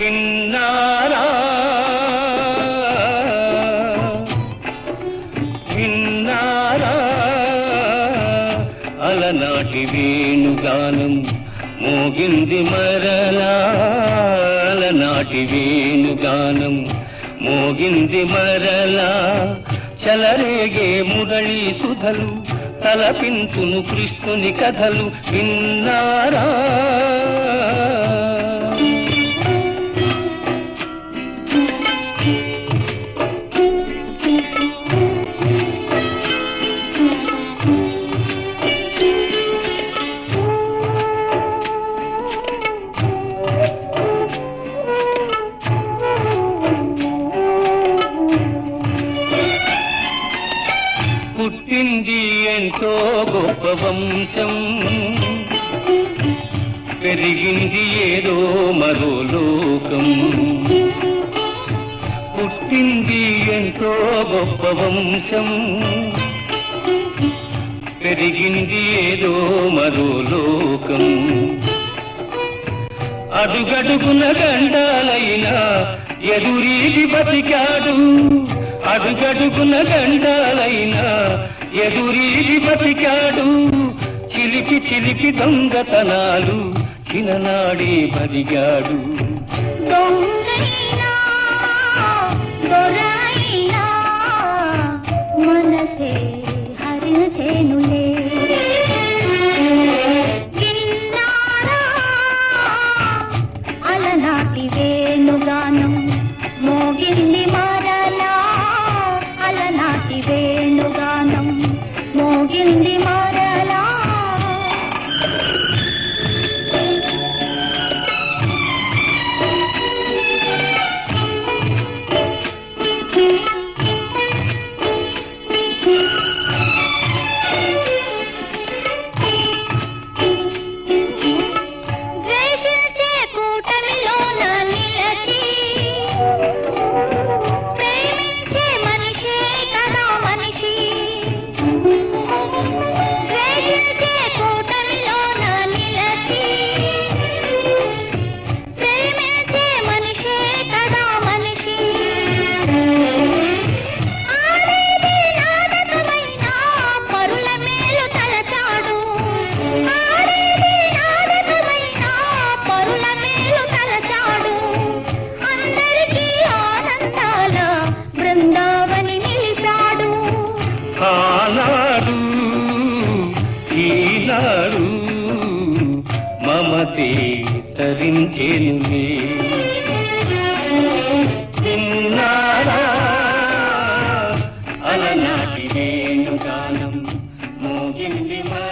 విన్నారా విన్నారా అలనాటి వేణుగానం మోగింది మరలా అలనాటి వేణుగానం మోగింది మరలా చలరేగే మురళీ సుధలు తలపించును కృష్ణుని కథలు విన్నారా పుట్టింది ఎంతో గొప్ప వంశం పెరిగింది ఏదో మరో లోకం పుట్టింది ఎంతో గొప్ప వంశం పెరిగింది ఏదో మరో లోకం అడుగడుగున గండాలైనా ఎదురీది బతికాడు అడుగడుగున గండాలైనా ఎదురీది బతికాడు చిలిపి చిలిపి దొంగతనాలు చిన్ననాడే బదిగాడు దొంగైనా దొరైనా మనసే హరించేనులే విన్నారా అలనాటి వేణుగానం మోగింది మరలా అలనాటి వేణుగానం మోగింది మరలా ద్వేషించే కూటమిలోన నిలచి ప్రేమించే మనిషే కదా మనిషి ద్వేషించే కూటమిలోన నిలచి ప్రేమించే మనిషే కదా మనిషి ఆడేది నాటకమైనా పరుల మేలు తలచాడు ఆడేది నాటకమైనా పరుల మేలు తలచాడు అందరికీ ఆనందాల బృందావని నిలిచాడు ఆనాడు ఈనాడు మమతే తరించేనులే విన్నారా అలనాటి వేణుగానం మోగింది మా